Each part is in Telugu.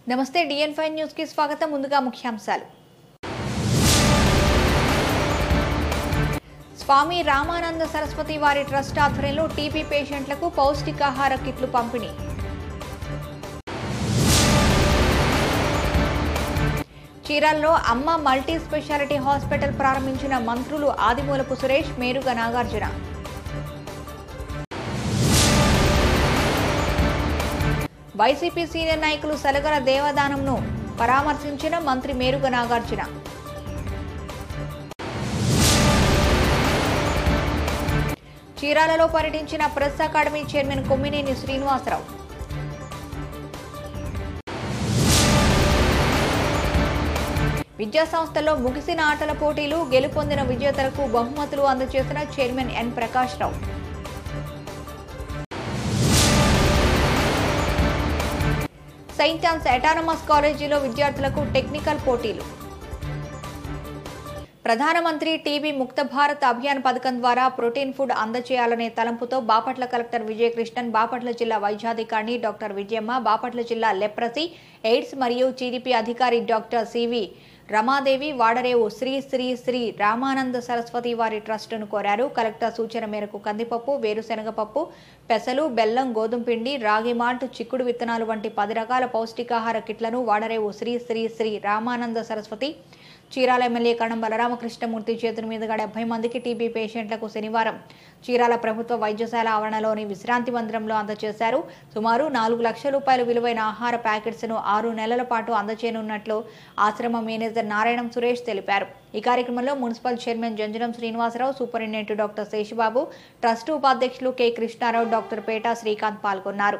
నమస్తే డిఎన్ ఫైవ్ న్యూస్ కి స్వాగతం ముందుగా ముఖ్యాంశాలు స్వామి రామానంద సరస్వతి వారి ట్రస్ట్ ఆధ్వర్యంలో టీబీ పేషెంట్లకు పౌష్టికాహార కిట్లు పంపిణీ చీరాల్లో అమ్మ మల్టీ స్పెషాలిటీ హాస్పిటల్ ప్రారంభించిన మంత్రులు ఆదిమూలపు సురేష్ మేరుగ నాగార్జున వైసీపీ సీనియర్ నాయకులు సలగల దేవదానంను పరామర్శించిన మంత్రి మేరుగ నాగార్జున చీరాలలో పర్యటించిన press academy chairman Kommineni Srinivasarao విద్యా సంస్థల్లో ముగిసిన ఆటల పోటీలు గెలుపొందిన విజేతలకు బహుమతులు అందజేసిన chairman N Prakash Rao Saint Anne's autonomous కాలేజీలో విద్యార్థులకు టెక్నికల్ పోటీలు ప్రధానమంత్రి టీబీ ముక్త భారత్ అభియాన్ పథకం ద్వారా ప్రోటీన్ ఫుడ్ అందజేయాలనే తలంపుతో బాపట్ల కలెక్టర్ విజయకృష్ణన్ బాపట్ల జిల్లా వైద్యాధికారిని డాక్టర్ విజయమ్మ బాపట్ల జిల్లా లెప్రసీ ఎయిడ్స్ మరియు టీడీపీ అధికారి డాక్టర్ సివి రమాదేవి వాడరేవు శ్రీ శ్రీ శ్రీ రామానంద సరస్వతి వారి ట్రస్టును కోరారు కలెక్టర్ సూచన మేరకు కందిపప్పు వేరుశనగ పప్పు పెసలు బెల్లం గోధుమ పిండి రాగి మాల్ట్ చిక్కుడు విత్తనాలు వంటి పది రకాల పౌష్టికాహార కిట్లను వాడరేవు శ్రీ శ్రీ శ్రీ రామానంద సరస్వతి చీరాల ఎమ్మెల్యే కణం బలరామకృష్ణమూర్తి చేతుల మీదుగా డెబ్బై మందికి టీబీ పేషెంట్లకు శనివారం చీరాల ప్రభుత్వ వైద్యశాల ఆవరణలోని విశ్రాంతి మందిరంలో అందజేశారు సుమారు నాలుగు లక్షల రూపాయల విలువైన ఆహార ప్యాకెట్స్ను ఆరు నెలల పాటు అందజేయనున్నట్లు ఆశ్రమ మేనేజర్ నారాయణం సురేష్ తెలిపారు ఈ కార్యక్రమంలో municipal chairman Janjanam Srinivasarao superintendent doctor Seshababu trust ఉపాధ్యక్షులు కె కృష్ణారావు డాక్టర్ పేటా శ్రీకాంత్ పాల్గొన్నారు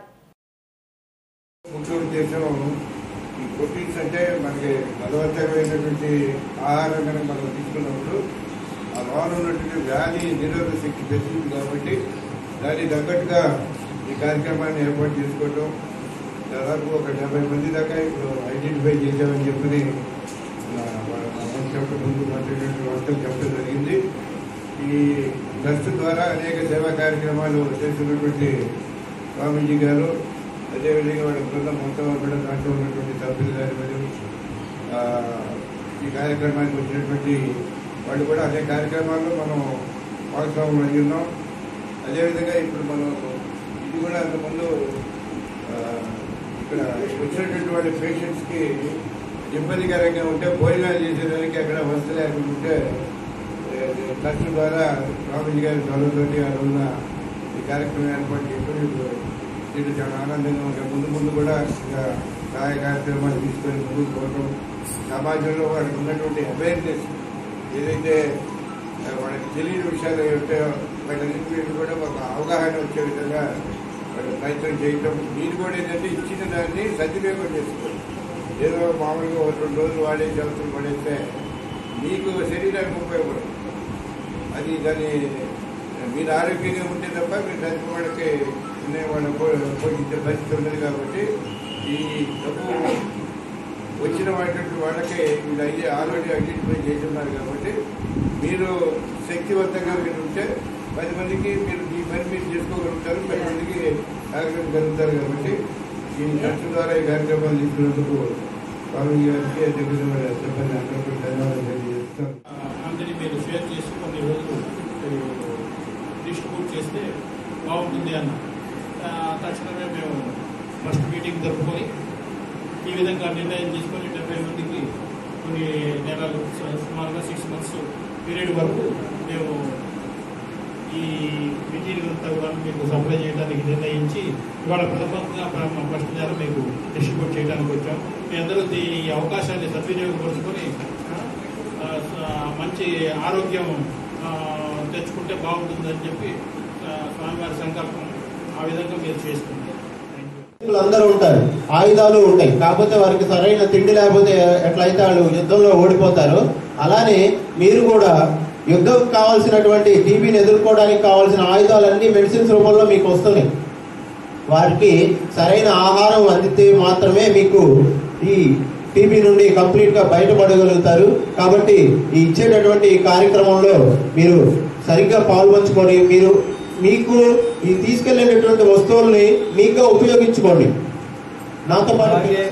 ముఖ్య ఉద్దేశం ఈ ప్రోటీన్స్ అంటే మనకి బలవంతమైనటువంటి ఆహారం కనుక మనం తీసుకున్నప్పుడు ఆ లోన ఉన్నటువంటి వ్యాధి నిరోధక శక్తి పెరుగుతుంది కాబట్టి దానికి తగ్గట్టుగా ఈ కార్యక్రమాన్ని ఏర్పాటు చేసుకోవటం దాదాపు ఒక డెబ్బై మంది దాకా ఇప్పుడు ఐడెంటిఫై చేశామని చెప్పని చెప్పడం ముందు మాట్లాడినటువంటి వార్తలు చెప్పడం జరిగింది ఈ ట్రస్ట్ ద్వారా అనేక సేవా కార్యక్రమాలు చేస్తున్నటువంటి స్వామీజీ గారు అదేవిధంగా వాళ్ళ బృందం మొత్తం కూడా దాంట్లో ఉన్నటువంటి సభ్యులు గారు మరియు ఆ, ఈ కార్యక్రమానికి వచ్చినటువంటి వాళ్ళు కూడా అదే కార్యక్రమాల్లో మనం భాగస్వాములు అయి ఉన్నాం అదేవిధంగా ఇప్పుడు మనం ఇది కూడా అంతకుముందు ఆ, ఇక్కడ వచ్చినటువంటి వాళ్ళ పేషెంట్స్కి ఇబ్బందికరంగా ఉంటే భోజనాలు చేసేదానికి అక్కడ వసతి లేకుండా ఉంటే ట్రస్ట్ ద్వారా స్వామీజీ గారి చదువుతోటి ఆ రోజున ఈ కార్యక్రమం ఏర్పాటు చేసుకుని ఇప్పుడు దీంట్లో చాలా ఆనందంగా ఉంటాం ముందు ముందు కూడా ఇంకా సహాయ కార్యక్రమాలు తీసుకొని ముందుకు పోవటం సమాజంలో వాళ్ళకి ఉన్నటువంటి అవేర్నెస్ ఏదైతే ఆ, వాళ్ళకి తెలియని విషయాలు ఉంటాయో వాటన్నిటి మీద కూడా ఒక అవగాహన వచ్చే విధంగా వాళ్ళు ప్రయత్నం చేయటం మీరు కూడా ఏంటంటే ఇచ్చిన దాన్ని సద్వినియోగం చేసుకోండి ఏదో మామూలుగా ఒక రెండు రోజులు వాడేసి అవసరం పడేస్తే మీకు శరీరానికి ఉపయోగపడదు అది దాన్ని మీరు ఆరోగ్యంగా ఉంటే తప్ప మీరు చనిపోయిన వాళ్ళకి ఉన్న వాళ్ళ పోషించే పరిస్థితి ఉండదు కాబట్టి ఈ డబ్బు వచ్చిన వాటి వాళ్ళకి వీళ్ళు అయ్యే ఆల్రెడీ ఐడెంటిఫై చేస్తున్నారు కాబట్టి మీరు శక్తివంతంగా మీరు ఉంటే పది మందికి మీరు ఈ పని మీరు చేసుకోగలుగుతారు పది మందికి సహకరించగలుగుతారు కాబట్టి ఈ ట్రస్ట్ ద్వారా ఈ కార్యక్రమాలు తీసుకున్నందుకు స్వామి గారికి అధ్యక్షుడు సిబ్బంది అందరికీ ధన్యవాదాలు తెలియజేస్తాను అందరినీ మీరు షేర్ చేసి కొన్ని రోజులు డిస్ట్రిబ్యూట్ చేస్తే బాగుంటుంది అన్న ఆ, తక్షణమే మేము ఫస్ట్ మీటింగ్ జరుపుకొని ఈ విధంగా నిర్ణయం తీసుకొని డెబ్బై మందికి కొన్ని నెలలు సు- సుమారుగా సిక్స్ మంత్స్ పీరియడ్ వరకు మేము ఈ మెటీరియల్ అంతా కూడా మీకు సప్లై చేయడానికి నిర్ణయించి ఇవాళ ప్రథమంగా ప్ర- ఫస్ట్ నెల మీకు డిస్ట్రిబ్యూట్ చేయడానికి వచ్చాం మీ అందరూ ఈ అవకాశాన్ని సద్వినియోగపరుచుకొని ఆ, ఆ, మంచి ఆరోగ్యం ఆ, తెచ్చుకుంటే బాగుంటుందని చెప్పి ఆ, స్వామివారి సంకల్పం ఆ విధంగా మీరు చేసుకుంటారు థ్యాంక్ యూ అందరూ ఉంటారు ఆయుధాలు ఉంటాయి కాకపోతే వారికి సరైన తిండి లేకపోతే ఎట్లయితే వాళ్ళు యుద్ధంలో ఓడిపోతారు అలానే మీరు కూడా యుద్ధం కావాల్సినటువంటి టీబీని ఎదుర్కోవడానికి కావాల్సిన ఆయుధాలన్నీ మెడిసిన్స్ రూపంలో మీకు వస్తున్నాయి వారికి సరైన ఆహారం అందితే మాత్రమే మీకు ఈ టీబీ నుండి కంప్లీట్ గా బయటపడగలుగుతారు కాబట్టి ఈ ఇచ్చేటటువంటి ఈ కార్యక్రమంలో మీరు సరిగ్గా పాల్పంచుకొని మీరు మీకు ఈ తీసుకెళ్లేటటువంటి వస్తువుల్ని మీగా ఉపయోగించుకోండి నాతో పాటు అలాగే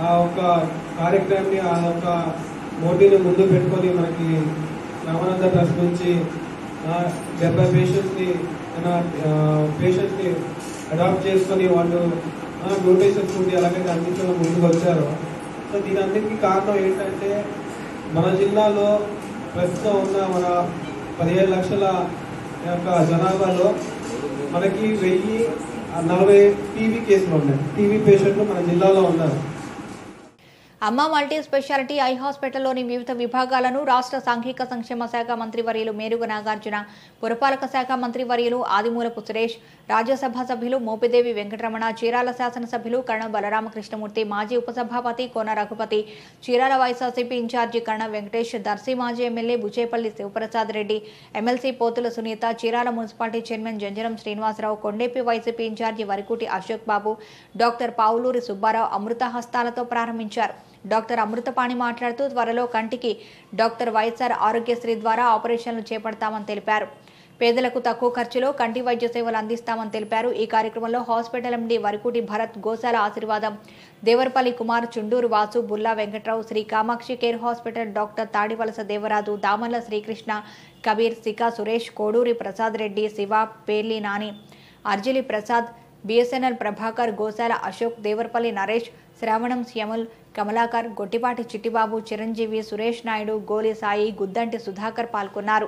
ఆ ఒక కార్యక్రమాన్ని ఆ యొక్క మోటీని ముందు పెట్టుకొని మనకి రామానంద ట్రస్ట్ నుంచి ఆ, డెబ్బై పేషెంట్స్ని పేషెంట్స్ని అడాప్ట్ చేసుకొని వాళ్ళు న్యూట్రిషన్ ఫుడ్ ఎలాగైతే అందించడం ముందుకు వచ్చారో సో దీని అన్నిటికీ కారణం ఏంటంటే మన జిల్లాలో ప్రస్తుతం ఉన్న మన పదిహేడు లక్షల యొక్క జనాభాలో మనకి వెయ్యి నలభై టీవీ కేసులు ఉన్నాయి టీవీ పేషెంట్లు మన జిల్లాలో ఉన్నారు అమ్మ మల్టీ స్పెషాలిటీ ఐ హాస్పిటల్లోని వివిధ విభాగాలను రాష్ట్ర సాంఘిక సంక్షేమ శాఖ మంత్రి వర్యులు మేరుగు నాగార్జున పురపాలక శాఖ మంత్రి వర్యులు ఆదిమూలపు సురేష్ రాజ్యసభ సభ్యులు మోపిదేవి వెంకటరమణ చీరాల శాసనసభ్యులు కర్ణ బలరామకృష్ణమూర్తి మాజీ ఉపసభాపతి కోన రఘుపతి చీరాల వైఎస్ఆర్సీపీ ఇన్ఛార్జి కర్ణ వెంకటేష్ దర్శి మాజీ MLA Buchepalli Sivaprasad Reddy MLC Pothula Sunitha Chirala municipality chairman Janjaram Srinivasarao Kondepi YCP incharge Varikuti Ashok Babu doctor Pavuluri Subbarao అమృత హస్తాలతో ప్రారంభించారు డాక్టర్ అమృతపాణి మాట్లాడుతూ త్వరలో కంటికి డాక్టర్ వైఎస్ఆర్ ఆరోగ్యశ్రీ ద్వారా ఆపరేషన్లు చేపడతామని తెలిపారు పేదలకు తక్కువ ఖర్చులో కంటి వైద్య సేవలు అందిస్తామని తెలిపారు ఈ కార్యక్రమంలో hospital MD వరకుటి Bharat Goshala Ashirvadam Devarapalli Kumar Chunduru Vasu Bulla Venkatrao Sri Kamakshi care hospital doctor Tadivalasa Devaraju Damalla Srikrishna Kabir Sika Suresh Koduri Prasad Reddy Siva Perli Nani Arjili Prasad BSNL Prabhakar Goshala Ashok Devarapalli Naresh శ్రావణం శ్యముల్ కమలాకర్ గొట్టిపాటి చిట్టిబాబు చిరంజీవి సురేష్ నాయుడు గోలి సాయి గుద్దంటి సుధాకర్ పాల్గొన్నారు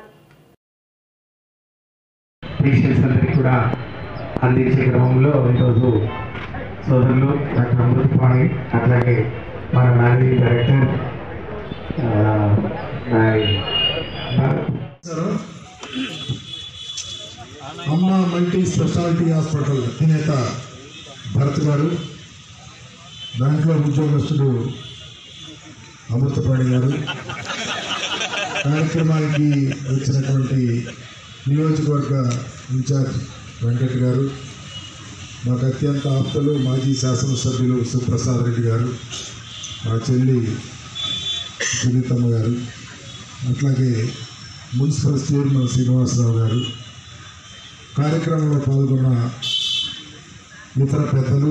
పేషెంట్స్ అందరికీ కూడా అందించే క్రమంలో ఈరోజు సోదరులు డాక్టర్ అమృతపాణి అట్లాగే మన మేనేజింగ్ డైరెక్టర్ ఆ, మరి భరత్ అమ్మ మల్టీ స్పెషాలిటీ హాస్పిటల్ అధినేత భరత్ గారు దాంట్లో ఉద్యోగస్తుడు అమృతపాణి గారు కార్యక్రమానికి వచ్చినటువంటి నియోజకవర్గ ఇన్ఛార్జ్ వెంకట్ గారు మాకు అత్యంత ఆప్తలు మాజీ శాసనసభ్యులు సుప్రసాద్ రెడ్డి గారు మా చెల్లి సునీతమ్మ గారు అట్లాగే మున్సిపల్ చైర్మన్ శ్రీనివాసరావు గారు కార్యక్రమంలో పాల్గొన్న ఇతర పెద్దలు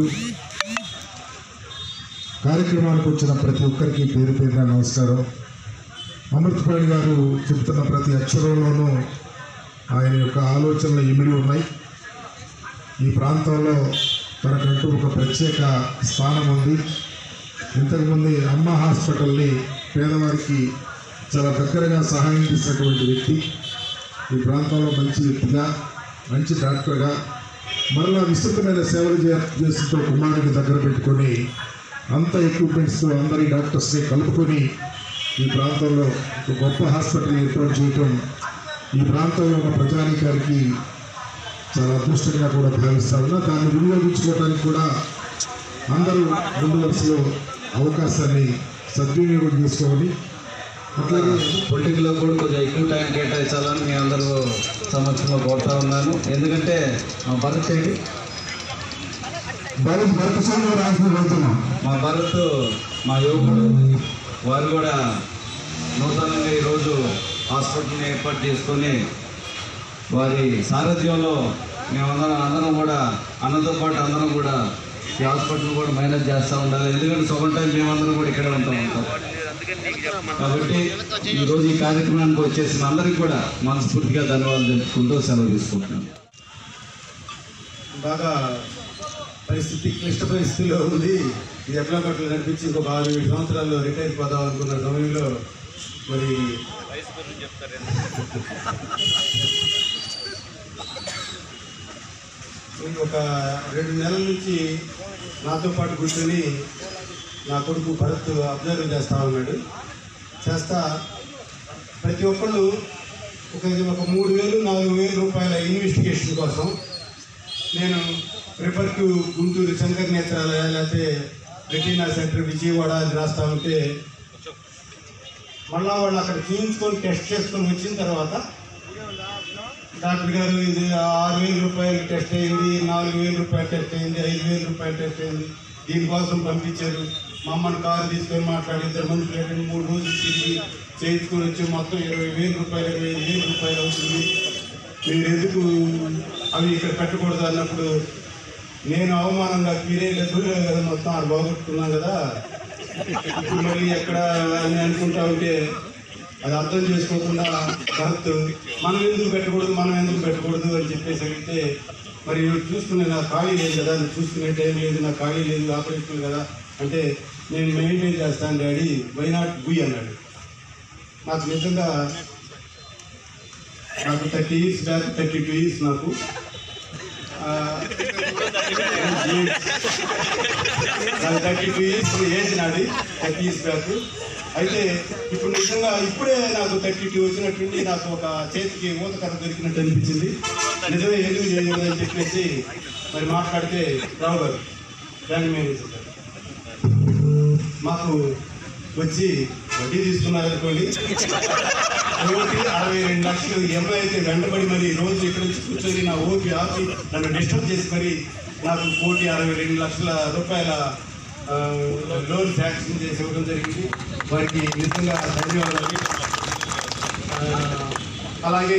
కార్యక్రమానికి వచ్చిన ప్రతి ఒక్కరికి పేరు పేరున నమస్కారం అమృతపాణి గారు చెబుతున్న ప్రతి అక్షరంలోనూ ఆయన యొక్క ఆలోచనలు ఇమిడి ఉన్నాయి ఈ ప్రాంతంలో తనకంటూ ఒక ప్రత్యేక స్థానం ఉంది ఇంతకుముందు అమ్మ హాస్పిటల్ని పేదవారికి చాలా దగ్గరగా సహాయం చేసినటువంటి వ్యక్తి ఈ ప్రాంతంలో మంచి వ్యక్తిగా మంచి డాక్టర్గా మరలా విస్తృతమైన సేవలు చే- చేస్తూ కుమారుడికి దగ్గర పెట్టుకొని అంత ఎక్విప్మెంట్స్తో అందరి డాక్టర్స్ని కలుపుకొని ఈ ప్రాంతంలో ఒక గొప్ప హాస్పిటల్ ఏర్పాటు చేయటం ఈ ప్రాంతంలో ఉన్న ప్రజానీకానికి చాలా అదృష్టంగా కూడా భావిస్తా ఉన్నా దాన్ని వినియోగించుకోవడానికి కూడా అందరూ ముందు వరుసలో అవకాశాన్ని సద్వినియోగం చేసుకోవాలి అట్లాగే పొలిటికల్లో కూడా కొంచెం ఎక్కువ టైం కేటాయించాలని మీ అందరూ సమక్షంలో కోరుతా ఉన్నాను ఎందుకంటే మా భరత్ ఏంటి భరత్ భరత సంఘం రాసిన వెళ్తున్నాం మా భరత్ మా యువకుడు వారు కూడా నూతనంగా ఈరోజు హాస్పిటల్ని ఏర్పాటు చేసుకొని వారి సారథ్యంలో మేమందరం అందరం కూడా అన్నతో పాటు అందరం కూడా ఈ హాస్పిటల్ కూడా మేనేజ్ చేస్తూ ఉండాలి ఎందుకంటే సొంత టైం మేమందరం కూడా ఇక్కడే ఉంటాం ఉంటాం కాబట్టి ఈరోజు ఈ కార్యక్రమానికి వచ్చేసిన అందరికీ కూడా మనస్ఫూర్తిగా ధన్యవాదాలు తెలుపుకుంటూ సెలవు తీసుకుంటున్నాను బాగా పరిస్థితి క్లిష్ట పరిస్థితిలో ఉంది ఇది ఎట్లా పట్ల నడిపించి ఇంకొక ఆరు ఏడు సంవత్సరాల్లో రిటైర్ పోదాం అనుకున్న సమయంలో మరి ఒక రెండు నెలల నుంచి నాతో పాటు కూర్చొని నా కొడుకు భరత్ అబ్జర్వ్ చేస్తా ఉన్నాడు చేస్తా ప్రతి ఒక్కళ్ళు ఒక ఒక మూడు వేలు నాలుగు వేల రూపాయల ఇన్వెస్టిగేషన్ కోసం నేను ప్రిఫర్ టు గుంటూరు శంకర్ నేత్రాలయ లేకపోతే రెటీనా సెంటర్ విజయవాడ అది రాస్తా ఉంటే మళ్ళా వాళ్ళు అక్కడ చూయించుకొని టెస్ట్ చేసుకొని వచ్చిన తర్వాత డాక్టర్ గారు ఇది ఆరు వేల రూపాయలు టెస్ట్ అయింది నాలుగు వేల రూపాయలు టెస్ట్ అయింది ఐదు వేల రూపాయలు టెస్ట్ అయింది దీనికోసం పంపించారు మా అమ్మని కారు తీసుకొని మాట్లాడి ఇద్దరు మనుషులు రెండు మూడు రోజులు తిరిగి చేయించుకొని వచ్చి మొత్తం ఇరవై వేల రూపాయలు ఇరవై ఐదు వేల రూపాయలు అవుతుంది మీరు ఎందుకు అవి ఇక్కడ పెట్టకూడదు అన్నప్పుడు నేను అవమానంగా ఫీల్ దూరం కదా మొత్తం ఆడ బాగొట్టుకున్నాను కదా ఇప్పుడు మళ్ళీ ఎక్కడ అని అనుకుంటా ఉంటే అది అర్థం చేసుకోకుండా కరెక్ట్ మనం ఎందుకు పెట్టకూడదు మనం ఎందుకు పెట్టకూడదు అని చెప్పేసి అడిగితే మరి నువ్వు చూసుకునే నాకు ఖాళీ లేదు కదా నువ్వు చూసుకునే టైం లేదు నాకు ఖాళీ లేదు ఆపరేషన్ కదా అంటే నేను మెయింటైన్ చేస్తాను డాడీ వై నాట్ బుయ్ అన్నాడు నాకు నిజంగా నాకు thirty years back thirty two years నాకు ఆ, నాకు థర్టీ టూ ఇయర్స్ ఏజ్ నాది థర్టీ ఇయర్స్ బ్యాక్ అయితే ఇప్పుడు నిజంగా ఇప్పుడే నాకు థర్టీ టూ వచ్చినట్టుండి నాకు ఒక చేతికి ఊతకర్ర దొరికినట్టు అనిపించింది నిజమే ఎందుకు చేయకూడదు అని చెప్పేసి మరి మాట్లాడితే రావు గారు బ్యాంక్ మేనేజర్ గారు మాకు వచ్చి వడ్డీ తీసుకున్నారు అనుకోండి కోటి అరవై రెండు లక్షలు ఎంఐ అయితే వెంటబడి మరి రోజు ఇక్కడ నుంచి కూర్చొని నా ఓపి ఆపి నన్ను డిస్టర్బ్ చేసి మరి నాకు కోటి అరవై రెండు లక్షల రూపాయల ఆ, లోన్ శాంక్షన్ చేసి ఇవ్వడం జరిగింది వారికి నిజంగా ధన్యవాదాలు ఆ, అలాగే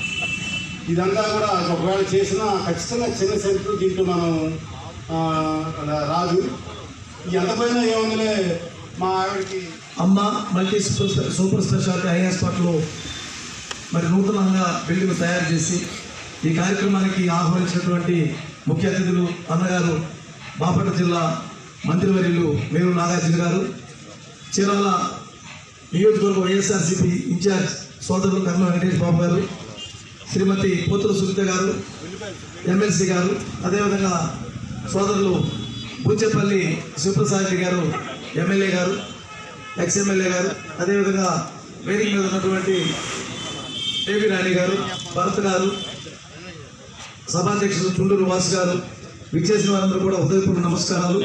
ఇదంతా కూడా ఒకవేళ చేసినా ఖచ్చితంగా చిన్న సెంటర్ దీంట్లో మనం ఆ, అలా రాదు ఎంత పోయినా ఏముందిలే మా ఆవిడకి అమ్మ మల్టీ సూపర్ స్పె- సూపర్ స్పెషాలిటీ ఐ హాస్పిటల్ మరి నూతనంగా బిల్డింగ్ తయారు చేసి ఈ కార్యక్రమానికి ఆహ్వానించినటువంటి ముఖ్య అతిథులు అన్నగారు బాపట్ల జిల్లా మంత్రివర్యులు మేరు నాగార్జున గారు చీరాల నియోజకవర్గ వైఎస్ఆర్సీపీ ఇన్ఛార్జ్ సోదరులు కర్మ వెంకటేష్ బాబు గారు శ్రీమతి పోతుల సునీత గారు ఎమ్మెల్సీ గారు అదేవిధంగా సోదరులు బూచేపల్లి శివప్రసాద్ రెడ్డి గారు ఎమ్మెల్యే గారు ఎక్స్ ఎమ్మెల్యే గారు అదేవిధంగా వేదిక మీద ఉన్నటువంటి ఏవి రాణి గారు భరత్ గారు సభాధ్యక్షులు చుండూరు వాసు గారు విచ్చేసిన వారందరూ కూడా హృదయపూర్వక నమస్కారాలు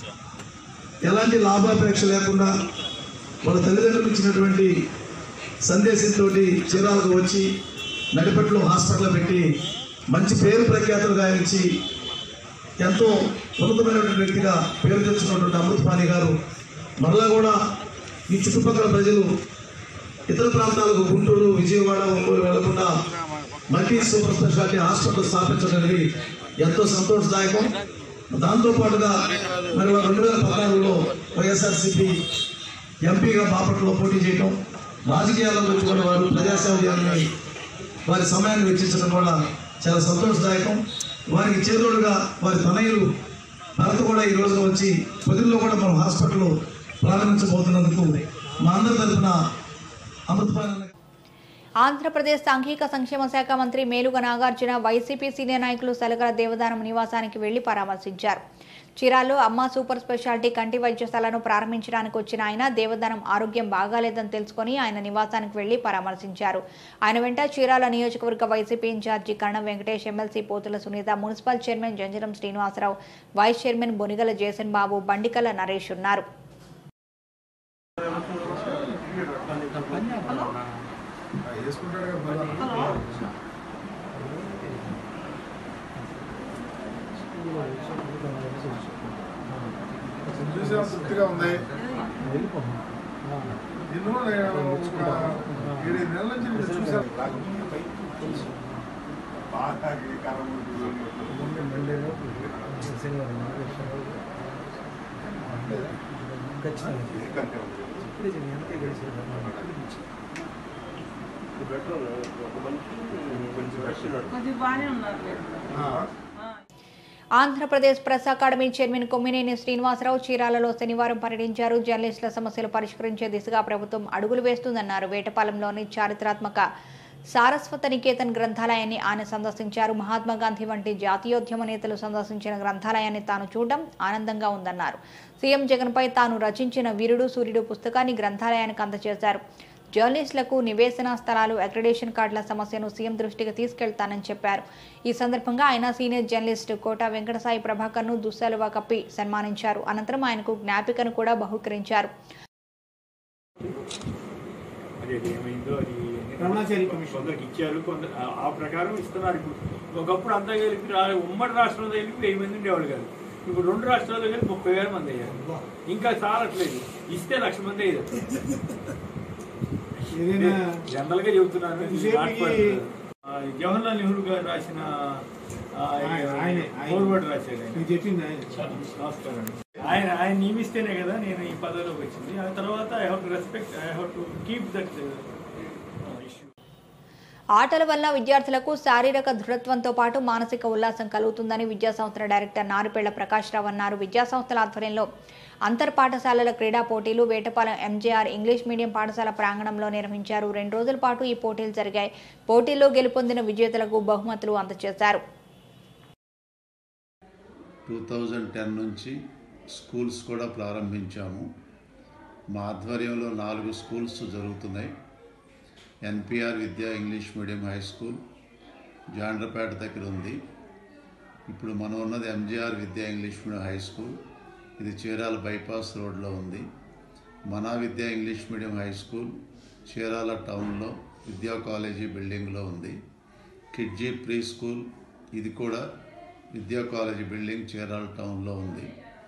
ఎలాంటి లాభాపేక్ష లేకుండా వాళ్ళ తల్లిదండ్రులకు ఇచ్చినటువంటి సందేశంతో చీరాలకు వచ్చి నడిపట్లో హాస్పిటల్ పెట్టి మంచి పేరు ప్రఖ్యాతులు గావించి ఎంతో ఉన్నతమైనటువంటి వ్యక్తిగా పేరు తెచ్చుకున్నటువంటి అమృతపాణి గారు మరలా కూడా ఈ చుట్టుపక్కల ప్రజలు ఇతర ప్రాంతాలకు గుంటూరు విజయవాడ ఒంగోలు వెళ్లకుండా మల్టీ సూపర్ స్పెషాలిటీ హాస్పిటల్ స్థాపించడం అనేది ఎంతో సంతోషదాయకం దాంతో పాటుగా మరి వారు రెండు వేల పద్నాలుగులో వైఎస్ఆర్సీపీ ఎంపీగా బాపట్లలో పోటీ చేయడం రాజకీయాల్లో వచ్చి కూడా వారు ప్రజాసేవ చేయాలని వారి సమయాన్ని వెచ్చించడం కూడా చాలా సంతోషదాయకం వారికి చేదోడుగా వారి తనయులు భరత్ కూడా ఈ రోజున వచ్చి పొదిల్లో కూడా మనం హాస్పిటల్ ప్రారంభించబోతున్నందుకు మా అందరి తరఫున అమృతపాలన ఆంధ్రప్రదేశ్ సాంఘిక సంక్షేమ శాఖ మంత్రి మేలుగ నాగార్జున వైసీపీ సీనియర్ నాయకులు సలగల దేవదానం నివాసానికి వెళ్లి పరామర్శించారు చీరాల్లో అమ్మ సూపర్ స్పెషాలిటీ కంటి వైద్యశాలను ప్రారంభించడానికి వచ్చిన ఆయన దేవదానం ఆరోగ్యం బాగాలేదని తెలుసుకొని ఆయన నివాసానికి వెళ్లి పరామర్శించారు ఆయన వెంట చీరాల నియోజకవర్గ YCP incharge Karanam Venkatesh MLC Pothula Sunitha municipal chairman Janjaram Srinivasarao vice chairman Bonigala Jason Babu Bandikala Naresh ఉన్నారు చూసా తృప్తిగా ఉంది ఎన్నో నేను ఒక ఏడైదు నెలల నుంచి నేను చూశాను Andhra Pradesh press academy chairman Kommineni Srinivasarao చీరాలలో శనివారం పర్యటించారు జర్నలిస్టుల సమస్యలు పరిష్కరించే దిశగా ప్రభుత్వం అడుగులు వేస్తుందన్నారు వేటపాలెంలోని చారిత్రాత్మక సారస్వత నికేతన్ గ్రంథాలయాన్ని ఆయన సందర్శించారు మహాత్మా గాంధీ వంటి జాతీయోద్యమ నేతలు సందర్శించిన గ్రంథాలయాన్ని తాను చూడడం ఆనందంగా ఉందన్నారు సీఎం జగన్పై తాను రచించిన వీరుడు సూర్యుడు పుస్తకాన్ని గ్రంథాలయానికి అందజేశారు జర్నలిస్టులకు నివేశన స్థలాలు అక్రిడేషన్ కార్డుల సమస్యను సీఎం దృష్టికి తీసుకెళ్తానని చెప్పారు ఈ సందర్భంగా ఆయన సీనియర్ జర్నలిస్ట్ కోట వెంకటసాయి ప్రభాకర్ను దుస్సలువా కప్పి సన్మానించారు అనంతరం ఆయనకు జ్ఞాపికను కూడా బహుకరించారు అదేది ఏమైందో అది రమణాచారి కమిషన్ కొందరికి ఇచ్చారు కొందరు ఆ- ఆ ప్రకారం ఇస్తున్నారు ఇప్పుడు ఒకప్పుడు అంతా కలిపి రా- ఉమ్మడి రాష్ట్రంలో కలిపి వెయ్యి మంది ఉండేవాళ్ళు కాదు ఇప్పుడు రెండు రాష్ట్రాల్లో కలిపి ముప్పై వేల మంది అయ్యారు ఇంకా చాలట్లేదు ఇస్తే లక్ష మంది అయ్యారు జనరల్ గా చెబుతున్నాను ఇది ఎంతసేపు not for- ఈ- ఆ, జవహర్లాల్ నెహ్రూ గారు రాసిన ఆ, ఆయన ఆయనే, ఆయన. ఫోర్వర్డ్ రాశాడు ఆయన. ఇది చెప్పింది ఆయన. నమస్కారం ఆయన ఆయన నియమిస్తేనే కదా నేను ఈ పదవిలోకి వచ్చింది ఆ తర్వాత I have to respect I have to keep that issue ఆటల వల్ల విద్యార్థులకు శారీరక దృఢత్వంతో పాటు మానసిక ఉల్లాసం కలుగుతుందని విద్యాసంస్థల డైరెక్టర్ నారుపేళ్ల ప్రకాష్ రావు అన్నారు విద్యాసంస్థల ఆధ్వర్యంలో అంతర్ పాఠశాలల క్రీడా పోటీలు వేటపాలెం ఎంజేఆర్ ఇంగ్లీష్ మీడియం పాఠశాల ప్రాంగణంలో నిర్వహించారు రెండు రోజుల పాటు ఈ పోటీలు జరిగాయి పోటీల్లో గెలుపొందిన విజేతలకు బహుమతులు అందజేశారు టూ థౌజండ్ టెన్ నుంచి స్కూల్స్ కూడా ప్రారంభించాము మా ఆధ్వర్యంలో నాలుగు స్కూల్స్ జరుగుతున్నాయి NPR Vidya English medium high school Jandrapeta దగ్గర ఉంది ఇప్పుడు మనం ఉన్నది ఎంజీఆర్ విద్యా ఇంగ్లీష్ మీడియం హై స్కూల్ ఇది చీరాల బైపాస్ రోడ్లో ఉంది మనా Vidya English medium high school Chirala టౌన్లో విద్యా కాలేజీ బిల్డింగ్లో ఉంది కిడ్జీ ప్రీ స్కూల్ ఇది కూడా విద్యా కాలేజీ బిల్డింగ్ చీరాల టౌన్లో ఉంది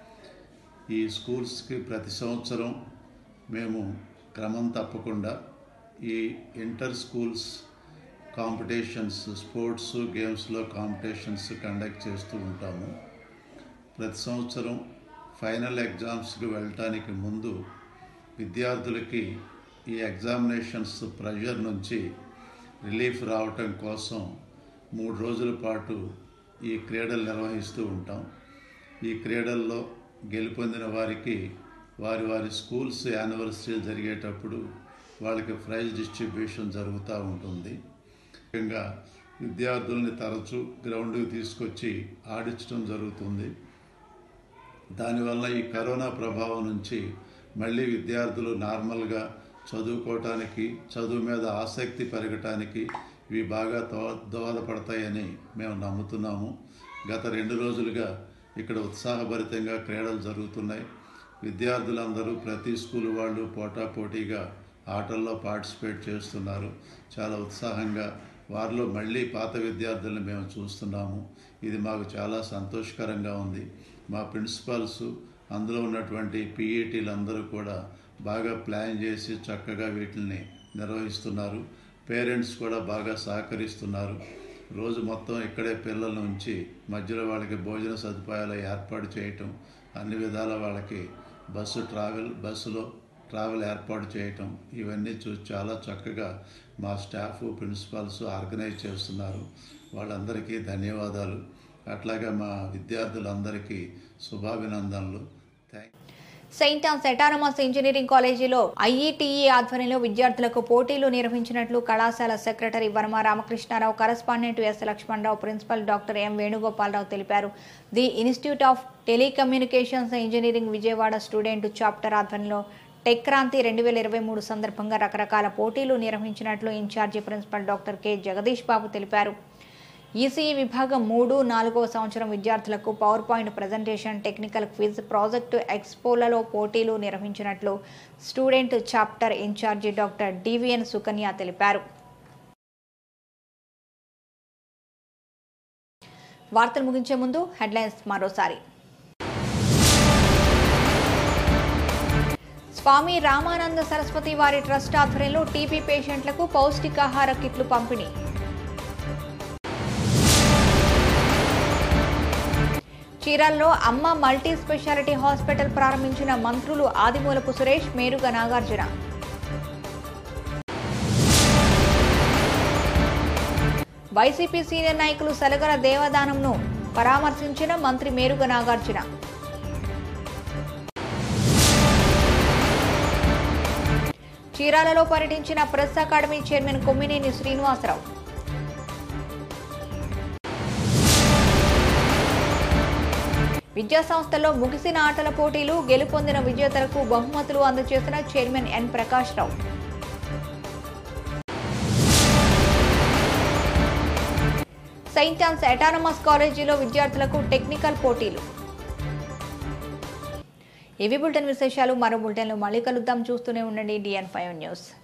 ఈ స్కూల్స్కి ప్రతి సంవత్సరం మేము క్రమం తప్పకుండా ఈ ఇంటర్ స్కూల్స్ కాంపిటీషన్స్ స్పోర్ట్స్ గేమ్స్లో కాంపిటీషన్స్ కండక్ట్ చేస్తూ ఉంటాము ప్రతి సంవత్సరం ఫైనల్ ఎగ్జామ్స్కి వెళ్ళటానికి ముందు విద్యార్థులకి ఈ ఎగ్జామినేషన్స్ ప్రెషర్ నుంచి రిలీఫ్ రావటం కోసం మూడు రోజుల పాటు ఈ క్రీడలు నిర్వహిస్తూ ఉంటాం ఈ క్రీడల్లో గెలుపొందిన వారికి వారి వారి స్కూల్స్ యానివర్సరీలు జరిగేటప్పుడు వాళ్ళకి ప్రైజ్ డిస్ట్రిబ్యూషన్ జరుగుతూ ఉంటుంది ముఖ్యంగా విద్యార్థుల్ని తరచూ గ్రౌండ్కి తీసుకొచ్చి ఆడించడం జరుగుతుంది దానివల్ల ఈ కరోనా ప్రభావం నుంచి మళ్ళీ విద్యార్థులు నార్మల్గా చదువుకోవటానికి చదువు మీద ఆసక్తి పెరగటానికి ఇవి బాగా దో దోహదపడతాయని మేము నమ్ముతున్నాము గత రెండు రోజులుగా ఇక్కడ ఉత్సాహభరితంగా క్రీడలు జరుగుతున్నాయి విద్యార్థులందరూ ప్రతి స్కూల్ వాళ్ళు పోటాపోటీగా ఆటల్లో పార్టిసిపేట్ చేస్తున్నారు చాలా ఉత్సాహంగా వారిలో మళ్ళీ పాత విద్యార్థులను మేము చూస్తున్నాము ఇది మాకు చాలా సంతోషకరంగా ఉంది మా ప్రిన్సిపాల్స్ అందులో ఉన్నటువంటి పీఈటీలు అందరూ కూడా బాగా ప్లాన్ చేసి చక్కగా వీటిని నిర్వహిస్తున్నారు పేరెంట్స్ కూడా బాగా సహకరిస్తున్నారు రోజు మొత్తం ఇక్కడే పిల్లలను ఉంచి మధ్యలో వాళ్ళకి భోజన సదుపాయాలు ఏర్పాటు చేయటం అన్ని విధాల వాళ్ళకి బస్సు ట్రావెల్ బస్సులో ట్రావెల్ ఏర్పాటు చేయటం ఇవన్నీ చూసి చాలా చక్కగా మా స్టాఫ్ ప్రిన్సిపాల్స్ ఆర్గనైజ్ చేస్తున్నారు వాళ్ళందరికీ ధన్యవాదాలు అట్లాగే మా విద్యార్థులందరికీ శుభాభినందనలు thank Saint Anne's autonomous engineering కాలేజీలో ఐఈటీఈ ఆధ్వర్యంలో విద్యార్థులకు పోటీలు నిర్వహించినట్లు కళాశాల secretary Varma Ramakrishnarao correspondent S Lakshmanarao principal doctor M Venugopalarao తెలిపారు the institute of telecommunications engineering Vijayawada student chapter ఆధ్వర్యంలో టెక్ క్రాంతి రెండు వేల ఇరవై మూడు సందర్భంగా రకరకాల పోటీలు నిర్వహించినట్లు incharge principal doctor K Jagadish Babu తెలిపారు ఈసీఈ విభాగం మూడు నాలుగవ సంవత్సరం విద్యార్థులకు power point presentation technical quiz project ఎక్స్పోలలో పోటీలు నిర్వహించినట్లు student chapter incharge doctor DVN Sukanya తెలిపారు వార్తలు ముగించే ముందు హెడ్లైన్స్ మరోసారి స్వామి రామానంద సరస్వతి వారి ట్రస్ట్ ఆధ్వర్యంలో టీబీ పేషెంట్లకు పౌష్టికాహార కిట్లు పంపిణీ చీరాల్లో అమ్మ మల్టీ స్పెషాలిటీ హాస్పిటల్ ప్రారంభించిన మంత్రులు ఆదిమూలపు సురేష్ మేరుగ నాగార్జున వైసీపీ సీనియర్ నాయకులు సలగల దేవదానంను పరామర్శించిన మంత్రి మేరుగ నాగార్జున చీరాలలో పర్యటించిన press academy chairman Kommineni Srinivasarao విద్యా సంస్థల్లో ముగిసిన ఆటల పోటీలు గెలుపొందిన విజేతలకు బహుమతులు అందజేసిన chairman N Prakash Rao Saint Anne's autonomous కాలేజీలో విద్యార్థులకు టెక్నికల్ పోటీలు ఇవి బులెటిన్ విశేషాలు మరో బులెటిన్లో మళ్ళీ కలుద్దాం చూస్తూనే ఉండండి డిఎన్ ఫైవ్ న్యూస్